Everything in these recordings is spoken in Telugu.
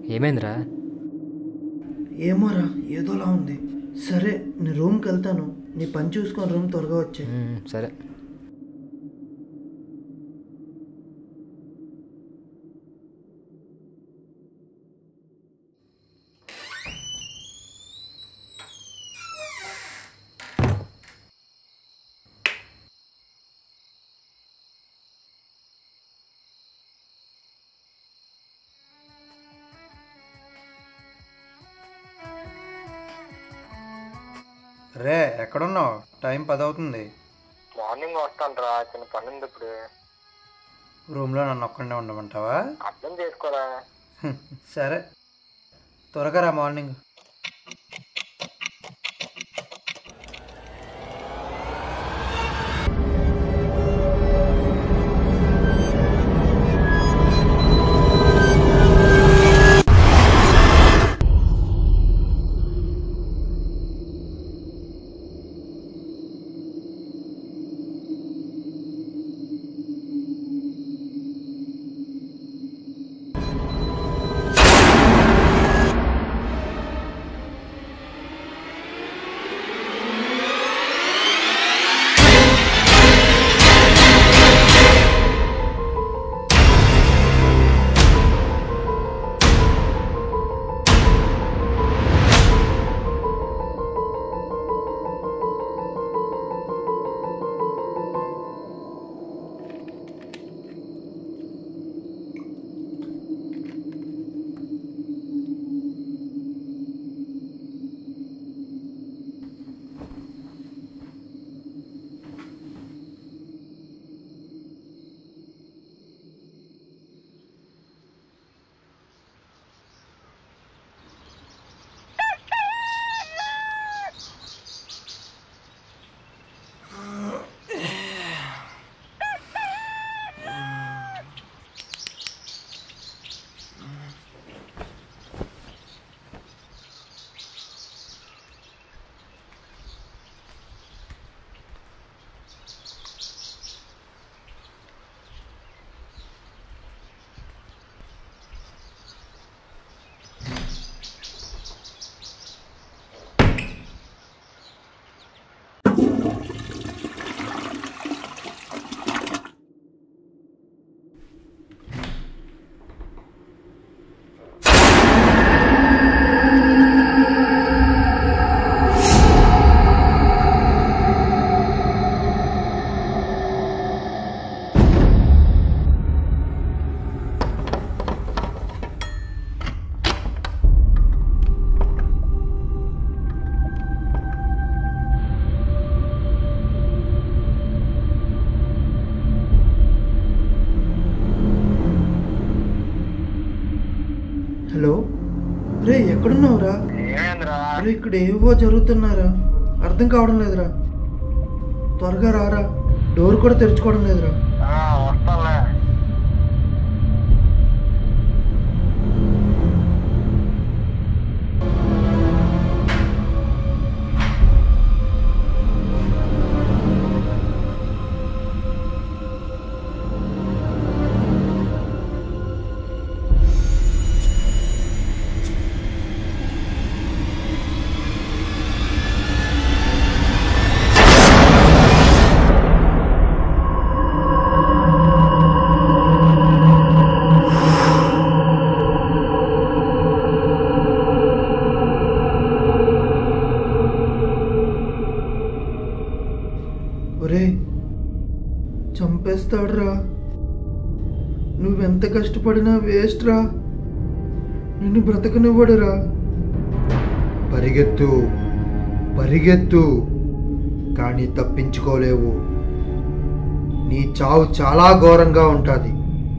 ఏమైందిరా ఏమోరా ఏదోలా ఉంది సరే నీ రూమ్కి వెళ్తాను నీ పని చూసుకొని రూమ్ త్వరగా వచ్చే మ్మ్, సరే రే ఎక్కడున్నావు టైం పది అవుతుంది మార్నింగ్ వస్తాను రా చిన్న పని ఉంది ఇప్పుడు రూమ్లో నన్ను ఒక్కడే ఉండమంటావా అర్థం చేసుకోరా హ్మ్, సరే త్వరగా రా మార్నింగ్ హలో రే ఎక్కడున్నావురా ఏమైందిరా రే ఇక్కడ ఏవో జరుగుతున్నారా అర్థం కావడం లేదురా త్వరగా రారా డోర్ కూడా తెరుచుకోవడం లేదురా ఆ, వస్తానులే ఒరే చంపేస్తాడురా నువ్వెంత కష్టపడినా వేస్ట్ రా నిన్ను బ్రతకనివ్వడురా పరిగెత్తు పరిగెత్తు కానీ తప్పించుకోలేవు నీ చావు చాలా ఘోరంగా ఉంటుంది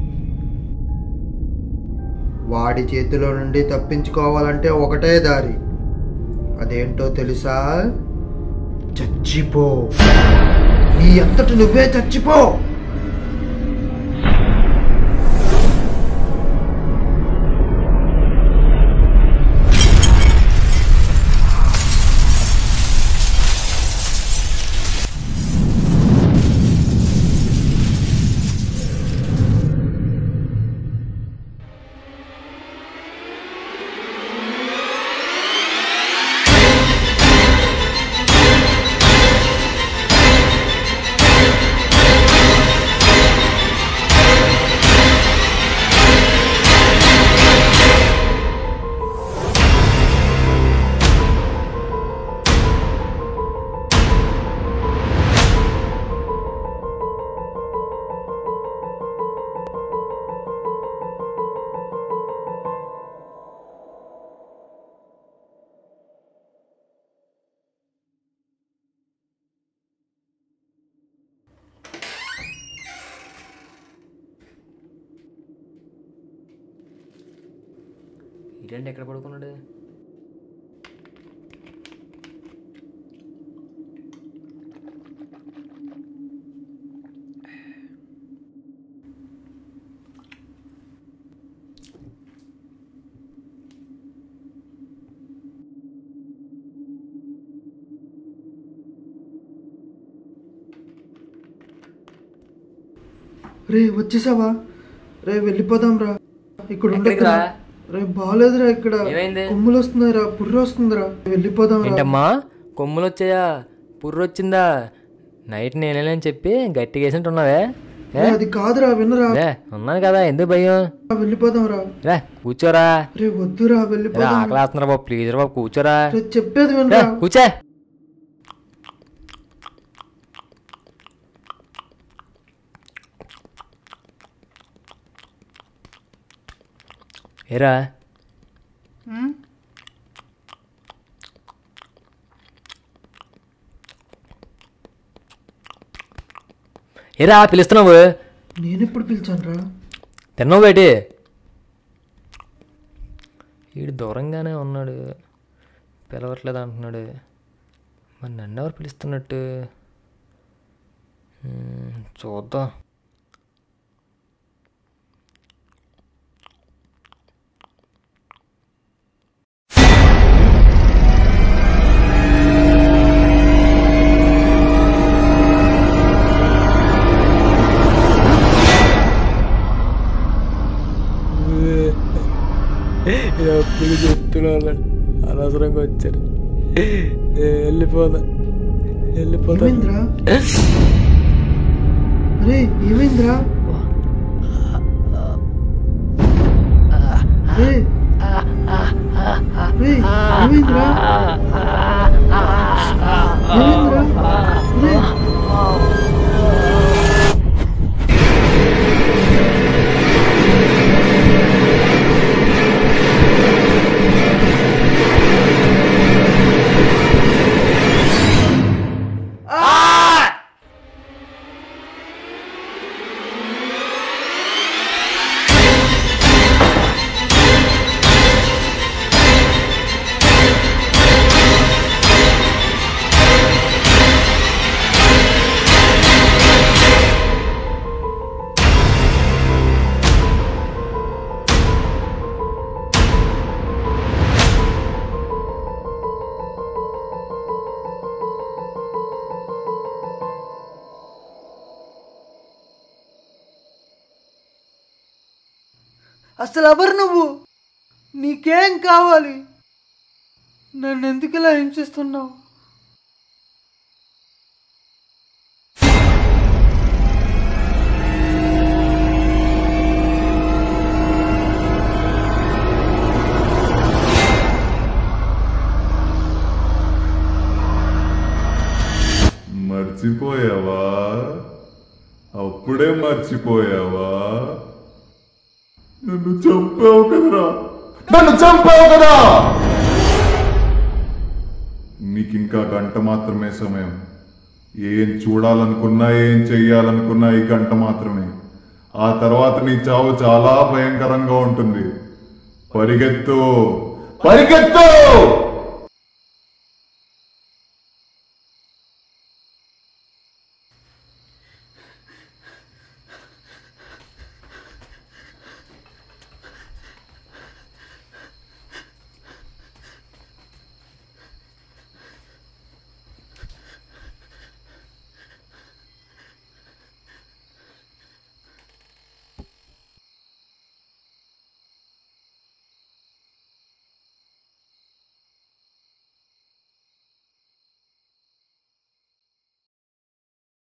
వాడి చేతిలో నుండి తప్పించుకోవాలంటే ఒకటే దారి అదేంటో తెలుసా చచ్చిపో నీ అంతటి నువ్వే చచ్చిపో ఈడేంటి ఎక్కడ పడుకున్నాడు రే వచ్చేసావా రే వెళ్ళిపోదాం రా ఇక్కడ ఎక్కడికి ఉండకురా రా? రే బాగాలేదురా ఇక్కడ ఏమైంది? కొమ్ములు వస్తున్నాయిరా పుర్రు వస్తుందిరా వెళ్ళిపోదాం రా ఏంటమ్మా కొమ్ములు వచ్చాయా పుర్రు వచ్చిందా నైట్ నేనేనని చెప్పి గట్టిగా వేసినట్టు ఉన్నావే ఏ? రే, అది కాదురా వినరా రే ఉన్నాను కదా ఎందుకు భయం వెళ్ళిపోదాం రా రే కూర్చోరా రే వద్దురా రే వెళ్ళిపోదాం ఆకలి వేస్తున్నారు బాబు ప్లీజ్ బాబు కూర్చోరా రే చెప్పేది రే వినరా కూర్చో ఏరా ఏరా పిలుస్తున్నావు నేను ఎప్పుడు పిలిచాను రా తిన్నావు బయటి వీడు దూరంగానే ఉన్నాడు పిలవట్లేదు అంటున్నాడు మరి నన్ను ఎవరు పిలుస్తున్నట్టు మ్మ్, చూద్దాం ఎప్పుడు చెప్తూనే ఉన్నాడు అనవసరంగా వచ్చారు వెళ్ళిపోదా వెళ్ళిపోతా ఏమైందిరా రే ఏమైందిరా రే రే ఏమైందిరా ఏమైందిరా రే అసలు ఎవరు నువ్వు నీకేం కావాలి నన్ను ఎందుకు ఇలా హింసిస్తున్నావు మర్చిపోయావా అప్పుడే మర్చిపోయావా నన్ను చంపావు కదరా నన్ను చంపావు కదా నీకింకా గంట మాత్రమే సమయం ఏం చూడాలనుకున్నా ఏం చెయ్యాలనుకున్నా ఈ గంట మాత్రమే ఆ తర్వాత నీ చావు చాలా భయంకరంగా ఉంటుంది పరిగెత్తు పరిగెత్తు